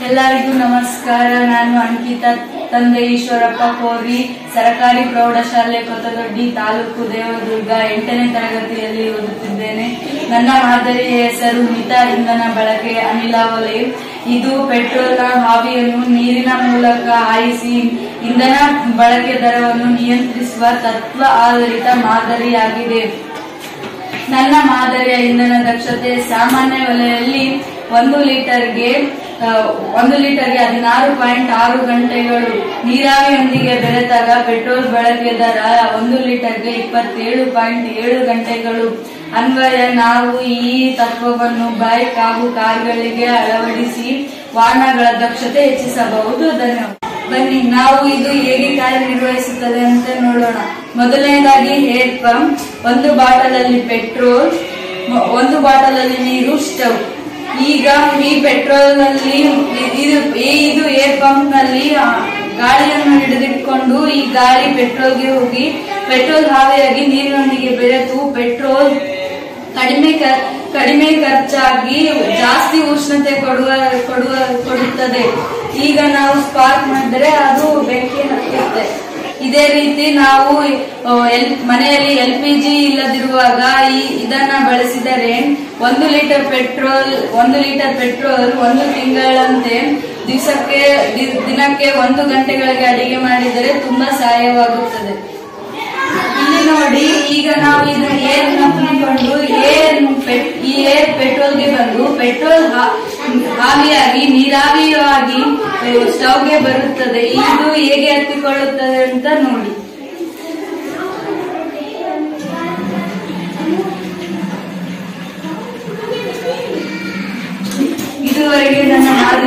ಎಲ್ಲರಿಗೂ ನಮಸ್ಕಾರ ನಾನು ಅಂಕಿತಾ ತಂದೆ ಈಶ್ವರಪ್ಪ ಕೋರಿ ಸರಕಾರಿ ಪ್ರೌಢಶಾಲೆ ಕೊತ್ತದೊಡ್ಡಿ ತಾಲೂಕು ದೇವದುರ್ಗ ಎಂಟನೇ ತರಗತಿಯಲ್ಲಿ ಓದುತ್ತಿದ್ದೇನೆ ನನ್ನ ಮಾದರಿಯ ಹೆಸರು ಮಿತ ಇಂಧನ ಬಳಕೆ ಅನಿಲ ವಲಯ ಇದು ಪೆಟ್ರೋಲ್ನ ಹಾವಿಯನ್ನು ನೀರಿನ ಮೂಲಕ ಹಾಯಿಸಿ ಇಂಧನ ಬಳಕೆ ದರವನ್ನು ನಿಯಂತ್ರಿಸುವ ತತ್ವ ಆಧಾರಿತ ಮಾದರಿಯಾಗಿದೆ ನನ್ನ ಮಾದರಿಯ ಇಂಧನ ದಕ್ಷತೆ ಸಾಮಾನ್ಯ ವಲಯಲ್ಲಿ ಒಂದು ಲೀಟರ್ಗೆ ಆ, ಒಂದು ಲೀಟರ್ಗೆ ಹದಿನಾರು ಪಾಯಿಂಟ್ ಆರು ಗಂಟೆಗಳು ನೀರಾವಿಯೊಂದಿಗೆ ಬೆರೆತಾಗ ಪೆಟ್ರೋಲ್ ಬಳಕೆ ದರ ಒಂದು ಲೀಟರ್ಗೆ ಇಪ್ಪತ್ತೇಳು ಪಾಯಿಂಟ್ ಏಳು ಗಂಟೆಗಳು ಅನ್ವಯ ನಾವು ಈ ತತ್ವವನ್ನು ಬೈಕ್ ಹಾಗೂ ಕಾರ್ಗಳಿಗೆ ಅಳವಡಿಸಿ ವಾಹನಗಳ ದಕ್ಷತೆ ಹೆಚ್ಚಿಸಬಹುದು ಧನ್ಯವಾದ ಬನ್ನಿ ನಾವು ಇದು ಹೇಗೆ ಕಾರ್ಯನಿರ್ವಹಿಸುತ್ತದೆ ಅಂತ ನೋಡೋಣ ಮೊದಲನೇದಾಗಿ ಹೇರ್ ಪಂಪ್ ಒಂದು ಬಾಟಲ್ ಅಲ್ಲಿ ಪೆಟ್ರೋಲ್ ಮ- ಒಂದು ಬಾಟಲ್ ಅಲ್ಲಿ ನೀರು ಸ್ಟವ್ ಈಗ ಈ ಪೆಟ್ರೋಲ್ ನಲ್ಲಿ ಇ- ಇದು ಈ- ಇದು ಏರ್ ಪಂಪ್ ನಲ್ಲಿ ಆ, ಗಾಳಿಯನ್ನು ಹಿಡಿದಿಟ್ಕೊಂಡು ಈ ಗಾಳಿ ಪೆಟ್ರೋಲ್ಗೆ ಹೋಗಿ ಪೆಟ್ರೋಲ್ ಹಾವಿಯಾಗಿ ನೀರಿನೊಂದಿಗೆ ಬೆರೆತು ಪೆಟ್ರೋಲ್ ಕಡಿಮೆ ಕ- ಕಡಿಮೆ ಖರ್ಚಾಗಿ ಜಾಸ್ತಿ ಉಷ್ಣತೆ ಕೊಡುವ ಕೊಡುವ ಕೊಡುತ್ತದೆ ಈಗ ನಾವು ಸ್ಪಾರ್ಕ್ ಮಾಡಿದ್ರೆ ಅದು ಬೆಂಕಿ ಹತ್ತುತ್ತೆ ಇದೇ ರೀತಿ ನಾವು ಆ, ಎಲ್- ಮನೆಯಲ್ಲಿ ಎಲ್ ಪಿ ಜಿ ಇಲ್ಲದಿರುವಾಗ ಈ ಇದನ್ನ ಬಳಸಿದರೆ ಒಂದು ಲೀಟರ್ ಪೆಟ್ರೋಲ್ ಒಂದು ಲೀಟರ್ ಪೆಟ್ರೋಲ್ ಒಂದು ತಿಂಗಳಂತೆ ದಿವಸಕ್ಕೆ ದಿ- ದಿನಕ್ಕೆ ಒಂದು ಗಂಟೆಗಳಿಗೆ ಅಡಿಗೆ ಮಾಡಿದರೆ ತುಂಬಾ ಸಹಾಯವಾಗುತ್ತದೆ ಇಲ್ಲಿ ನೋಡಿ ಈಗ ನಾವು ಇದನ್ನ ಏರ್ ನಂಬಿಕೊಂಡು ಏರ್ ಪೆಟ್- ಈ ಏರ್ ಪೆಟ್ರೋಲ್ಗೆ ಬಂದು ಪೆಟ್ರೋಲ್ ಹಾ- ಆವಿಯಾಗಿ ನೀರಾವಿಯಾಗಿ ಸ್ಟವ್ಗೆ ಬರುತ್ತದೆ ಇದು ಹೇಗೆ ಹತ್ತಿಕೊಳ್ಳುತ್ತದೆ ಅಂತ ನೋಡಿ ಇದುವರೆಗೆ ನನ್ನ ಮಾದರಿ